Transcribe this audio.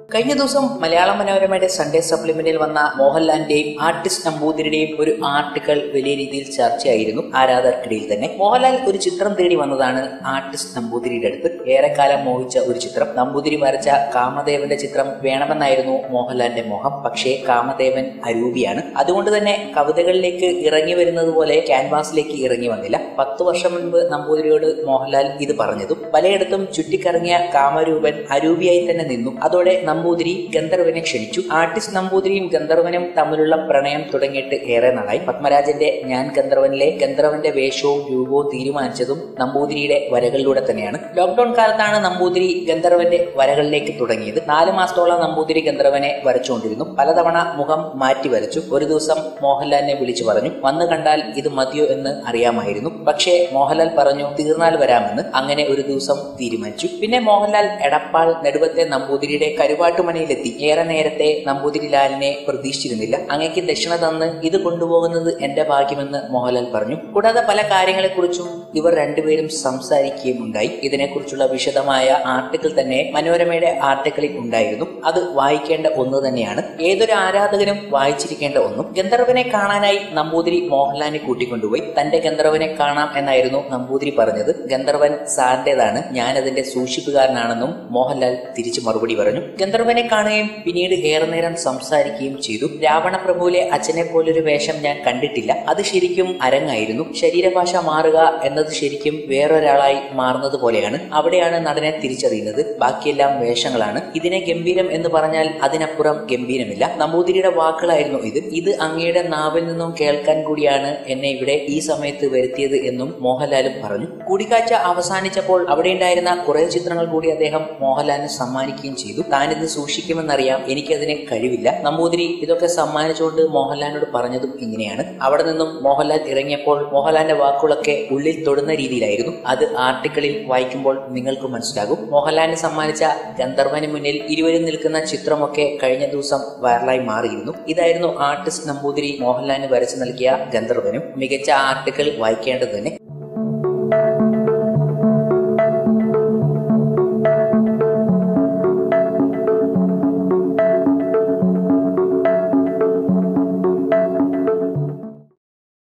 കഴിഞ്ഞ ദിവസം മലയാള മനോരമയുടെ സൺഡേ സപ്ലിമെന്റിൽ വന്ന മോഹൻലാലിന്റെയും ആർട്ടിസ്റ്റ് നമ്പൂതിരിയുടെയും ഒരു ആർട്ടിക്കിൾ വലിയ രീതിയിൽ ചർച്ചയായിരുന്നു ആരാധകർക്കിടയിൽ തന്നെ മോഹൻലാൽ ഒരു ചിത്രം തേടി വന്നതാണ് ആർട്ടിസ്റ്റ് നമ്പൂതിരിയുടെ അടുത്ത് ഏറെക്കാലം മോഹിച്ച ഒരു ചിത്രം നമ്പൂതിരി വരച്ച കാമദേവന്റെ ചിത്രം വേണമെന്നായിരുന്നു മോഹൻലാലിന്റെ മോഹം പക്ഷേ കാമദേവൻ അരൂപിയാണ് അതുകൊണ്ട് തന്നെ കവിതകളിലേക്ക് ഇറങ്ങി വരുന്നത് പോലെ ക്യാൻവാസിലേക്ക് ഇറങ്ങി വന്നില്ല പത്തു വർഷം മുൻപ് നമ്പൂതിരിയോട് മോഹൻലാൽ ഇത് പറഞ്ഞതും പലയിടത്തും ചുറ്റിക്കറങ്ങിയ കാമരൂപൻ അരൂപിയായി തന്നെ നിന്നു അതോടെ നമ്പൂതിരി ഗന്ധർവനെ ക്ഷണിച്ചു ആർട്ടിസ്റ്റ് നമ്പൂതിരിയും ഗന്ധർവനും തമ്മിലുള്ള പ്രണയം തുടങ്ങിയിട്ട് ഏറെ നാളായി പത്മരാജന്റെ ഞാൻ ഗന്ധർവനിലെ ഗന്ധർവന്റെ വേഷവും രൂപവും തീരുമാനിച്ചതും നമ്പൂതിരിയുടെ വരകളിലൂടെ തന്നെയാണ് ലോക്ക്ഡൌൺ കാലത്താണ് നമ്പൂതിരി ഗന്ധർവന്റെ വരകളിലേക്ക് തുടങ്ങിയത് നാല് മാസത്തോളം നമ്പൂതിരി ഗന്ധർവനെ വരച്ചുകൊണ്ടിരുന്നു പലതവണ മുഖം മാറ്റി വരച്ചു ഒരു ദിവസം മോഹൻലാലിനെ വിളിച്ചു പറഞ്ഞു വന്നു കണ്ടാൽ ഇത് മതിയോ എന്ന് അറിയാമായിരുന്നു പക്ഷേ മോഹൻലാൽ പറഞ്ഞു തീർന്നാൽ വരാമെന്ന് അങ്ങനെ ഒരു ദിവസം തീരുമാനിച്ചു പിന്നെ മോഹൻലാൽ എടപ്പാൾ നെടുവത്തെ നമ്പൂതിരിയുടെ കരുവാട്ടുമനയിലെത്തി ഏറെ നേരത്തെ നമ്പൂതിരി ലാലിനെ പ്രതീക്ഷിച്ചിരുന്നില്ല അങ്ങേക്ക് ദക്ഷിണ തന്ന് ഇത് കൊണ്ടുപോകുന്നത് എന്റെ ഭാഗ്യമെന്ന് മോഹൻലാൽ പറഞ്ഞു കൂടാതെ പല കാര്യങ്ങളെക്കുറിച്ചും ഇവർ രണ്ടുപേരും സംസാരിക്കുകയും ഉണ്ടായി ഇതിനെക്കുറിച്ചുള്ള വിശദമായ ആർട്ടിക്കിൾ തന്നെ മനോരമയുടെ ആർട്ടിക്കിളിൽ ഉണ്ടായിരുന്നു അത് വായിക്കേണ്ട ഒന്ന് തന്നെയാണ് ഏതൊരു ആരാധകനും വായിച്ചിരിക്കേണ്ട ഒന്നും ഗന്ധർവനെ കാണാനായി നമ്പൂതിരി മോഹൻലാലിനെ കൂട്ടിക്കൊണ്ടുപോയി തന്റെ ഗന്ധർവനെ കാണാം എന്നായിരുന്നു നമ്പൂതിരി പറഞ്ഞത് ഗന്ധർവൻ സാറിന്റേതാണ് ഞാൻ അതിന്റെ സൂക്ഷിപ്പുകാരനാണെന്നും മോഹൻലാൽ തിരിച്ചു മറുപടി പറഞ്ഞു ഗന്ധർവനെ കാണുകയും പിന്നീട് ഏറെ നേരം സംസാരിക്കുകയും ചെയ്തു രാവണ പ്രഭുവിലെ അച്ഛനെ പോലൊരു വേഷം ഞാൻ കണ്ടിട്ടില്ല അത് ശരിക്കും അരങ്ങായിരുന്നു ശരീരഭാഷ മാറുക എന്നത് ശരിക്കും വേറൊരാളായി മാറുന്നത് പോലെയാണ് അവിടെയാണ് നടനെ തിരിച്ചറിയുന്നത് ബാക്കിയെല്ലാം വേഷങ്ങളാണ് ഇതിനെ ഗംഭീരം എന്ന് പറഞ്ഞാൽ അതിനപ്പുറം ഗംഭീരമില്ല നമ്പൂതിരിയുടെ വാക്കുകളായിരുന്നു ഇത് ഇത് അങ്ങയുടെ നാവിൽ നിന്നും കേൾക്കാൻ കൂടിയാണ് എന്നെ ഇവിടെ ഈ സമയത്ത് വരുത്തിയത് എന്നും മോഹൻലാലും പറഞ്ഞു കൂടിക്കാഴ്ച അവസാനിച്ചപ്പോൾ അവിടെ ഉണ്ടായിരുന്ന കുറെ ചിത്രങ്ങൾ കൂടി അദ്ദേഹം മോഹൻലാലിന് സമ്മാനിക്കുകയും ചെയ്തു താനിത് സൂക്ഷിക്കുമെന്നറിയാം എനിക്കതിന് കഴിവില്ല നമ്പൂതിരി ഇതൊക്കെ സമ്മാനിച്ചുകൊണ്ട് മോഹൻലാലിനോട് പറഞ്ഞതും ഇങ്ങനെയാണ് അവിടെ നിന്നും മോഹൻലാൽ ഇറങ്ങിയപ്പോൾ മോഹൻലാലിന്റെ വാക്കുകളൊക്കെ ഉള്ളിൽ തൊടുന്ന രീതിയിലായിരുന്നു അത് ആർട്ടിക്കിളിൽ വായിക്കുമ്പോൾ നിങ്ങൾക്ക് മനസ്സിലാകും മോഹൻലാലിന് സമ്മാനിച്ച ഗന്ധർവന് മുന്നിൽ ഇരുവരും നിൽക്കുന്ന ചിത്രമൊക്കെ കഴിഞ്ഞ ദിവസം വൈറലായി മാറിയിരുന്നു ഇതായിരുന്നു ആർട്ടിസ്റ്റ് നമ്പൂതിരി മോഹൻലാലിന് വരച്ചു നൽകിയ ഗന്ധർവനും മികച്ച ആർട്ടിക്കിൾ വായിക്കേണ്ടത് തന്നെ